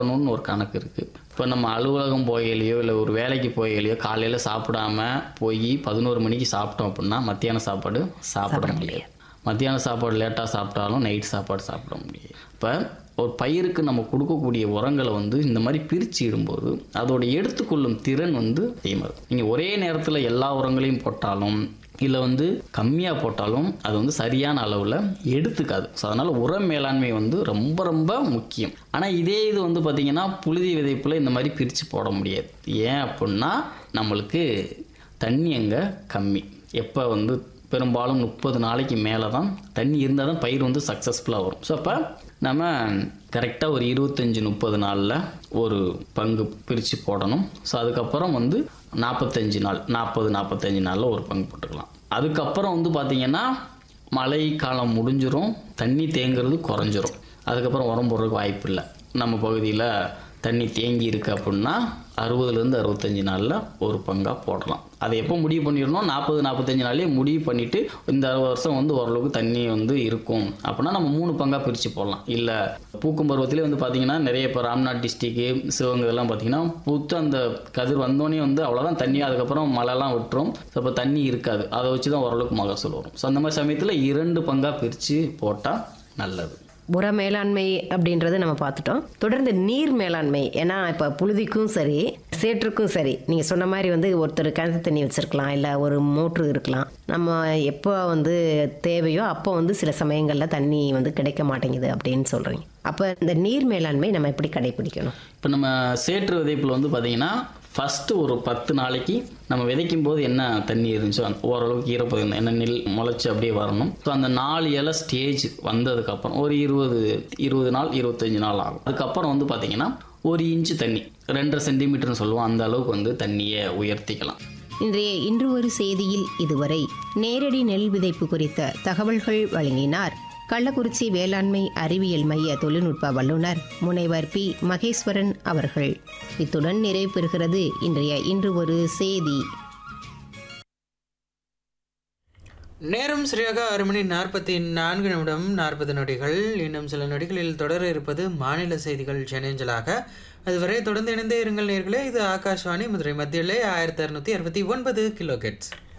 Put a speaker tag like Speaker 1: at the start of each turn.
Speaker 1: பண்ணணும்னு ஒரு கணக்கு இருக்குது இப்போ நம்ம அலுவலகம் போகையிலையோ இல்லை ஒரு வேலைக்கு போகையிலையோ காலையில் சாப்பிடாம போய் பதினோரு மணிக்கு சாப்பிட்டோம் அப்படின்னா மத்தியான சாப்பாடு சாப்பிட முடியாது மத்தியான சாப்பாடு லேட்டாக சாப்பிட்டாலும் நைட் சாப்பாடு சாப்பிட முடியாது இப்போ ஒரு பயிருக்கு நம்ம கொடுக்கக்கூடிய உரங்களை வந்து இந்த மாதிரி பிரித்து இடும்போது அதோட எடுத்துக்கொள்ளும் திறன் வந்து அதிகமாக நீங்கள் ஒரே நேரத்தில் எல்லா உரங்களையும் போட்டாலும் இல்லை வந்து கம்மியாக போட்டாலும் அது வந்து சரியான அளவில் எடுத்துக்காது ஸோ அதனால் உர மேலாண்மை வந்து ரொம்ப ரொம்ப முக்கியம் ஆனால் இதே இது வந்து பார்த்திங்கன்னா புழுதி விதைப்பில் இந்த மாதிரி பிரித்து போட முடியாது ஏன் அப்படின்னா நம்மளுக்கு தண்ணி அங்கே கம்மி எப்போ வந்து பெரும்பாலும் முப்பது நாளைக்கு மேலே தான் தண்ணி இருந்தால் தான் பயிர் வந்து சக்ஸஸ்ஃபுல்லாக வரும் ஸோ அப்போ நம்ம கரெக்டாக ஒரு இருபத்தஞ்சி முப்பது நாளில் ஒரு பங்கு பிரித்து போடணும் ஸோ அதுக்கப்புறம் வந்து நாற்பத்தஞ்சு நாள் நாற்பது நாற்பத்தஞ்சு நாளில் ஒரு பங்கு போட்டுக்கலாம் அதுக்கப்புறம் வந்து பார்த்திங்கன்னா மழை காலம் முடிஞ்சிரும் தண்ணி தேங்குறது குறைஞ்சிரும் அதுக்கப்புறம் உரம் போடுறதுக்கு வாய்ப்பு இல்லை நம்ம பகுதியில் தண்ணி தேங்கி இருக்கு அப்படின்னா அறுபதுலேருந்து அறுபத்தஞ்சு நாளில் ஒரு பங்காக போடலாம் அதை எப்போ முடிவு பண்ணிடணும் நாற்பது நாற்பத்தஞ்சு நாள்லேயே முடிவு பண்ணிவிட்டு இந்த வருஷம் வந்து ஓரளவுக்கு தண்ணி வந்து இருக்கும் அப்படின்னா நம்ம மூணு பங்காக பிரித்து போடலாம் இல்லை பூக்கும் பருவத்திலே வந்து பார்த்திங்கன்னா நிறைய இப்போ ராம்நாத் டிஸ்ட்ரிக்கு சிவகங்கை இதெல்லாம் பார்த்திங்கன்னா பூத்து அந்த கதிர் வந்தோடனே வந்து அவ்வளோதான் தண்ணி அதுக்கப்புறம் மழைலாம் விட்டுரும் ஸோ அப்போ தண்ணி இருக்காது அதை வச்சு தான் ஓரளவுக்கு மகசூல் வரும் ஸோ அந்த மாதிரி சமயத்தில் இரண்டு பங்காக பிரித்து போட்டால் நல்லது
Speaker 2: உர மேலாண்மை அப்படின்றத நம்ம பார்த்துட்டோம் தொடர்ந்து நீர் மேலாண்மை ஏன்னா இப்போ புழுதிக்கும் சரி சேற்றுக்கும் சரி நீங்கள் சொன்ன மாதிரி வந்து ஒருத்தர் கிணத்து தண்ணி வச்சுருக்கலாம் இல்லை ஒரு மோட்ரு இருக்கலாம் நம்ம எப்போ வந்து தேவையோ அப்போ வந்து சில சமயங்களில் தண்ணி வந்து கிடைக்க மாட்டேங்குது அப்படின்னு சொல்கிறீங்க அப்போ இந்த நீர் மேலாண்மை நம்ம எப்படி கடைபிடிக்கணும்
Speaker 1: இப்போ நம்ம சேற்று விதைப்பில் வந்து பார்த்திங்கன்னா ஃபஸ்ட்டு ஒரு பத்து நாளைக்கு நம்ம விதைக்கும் போது என்ன தண்ணி இருந்துச்சோ அந்த ஓரளவுக்கு ஈரப்பதம் என்ன நெல் முளைச்சி அப்படியே வரணும் ஸோ அந்த நாலு இலை ஸ்டேஜ் வந்ததுக்கப்புறம் ஒரு இருபது இருபது நாள் இருபத்தஞ்சி நாள் ஆகும் அதுக்கப்புறம் வந்து பார்த்திங்கன்னா ஒரு இன்ச்சு தண்ணி ரெண்டரை சென்டிமீட்டர்னு சொல்லுவோம் அந்த அளவுக்கு வந்து தண்ணியை உயர்த்திக்கலாம்
Speaker 2: இன்றைய இன்று ஒரு செய்தியில் இதுவரை நேரடி நெல் விதைப்பு குறித்த தகவல்கள் வழங்கினார் கள்ளக்குறிச்சி வேளாண்மை அறிவியல் மைய தொழில்நுட்ப வல்லுநர் முனைவர் பி மகேஸ்வரன் அவர்கள் இத்துடன் நிறைவு பெறுகிறது இன்றைய இன்று ஒரு செய்தி
Speaker 3: நேரம் சரியாக ஆறு மணி நாற்பத்தி நான்கு நிமிடம் நாற்பது நொடிகள் இன்னும் சில நொடிகளில் தொடர இருப்பது மாநில செய்திகள் சென்னைஞ்சலாக அதுவரை தொடர்ந்து இணைந்தே இருங்கள் நேர்களே இது ஆகாஷ்வாணி மதுரை மத்தியிலே ஆயிரத்தி அறுநூத்தி அறுபத்தி ஒன்பது கிலோ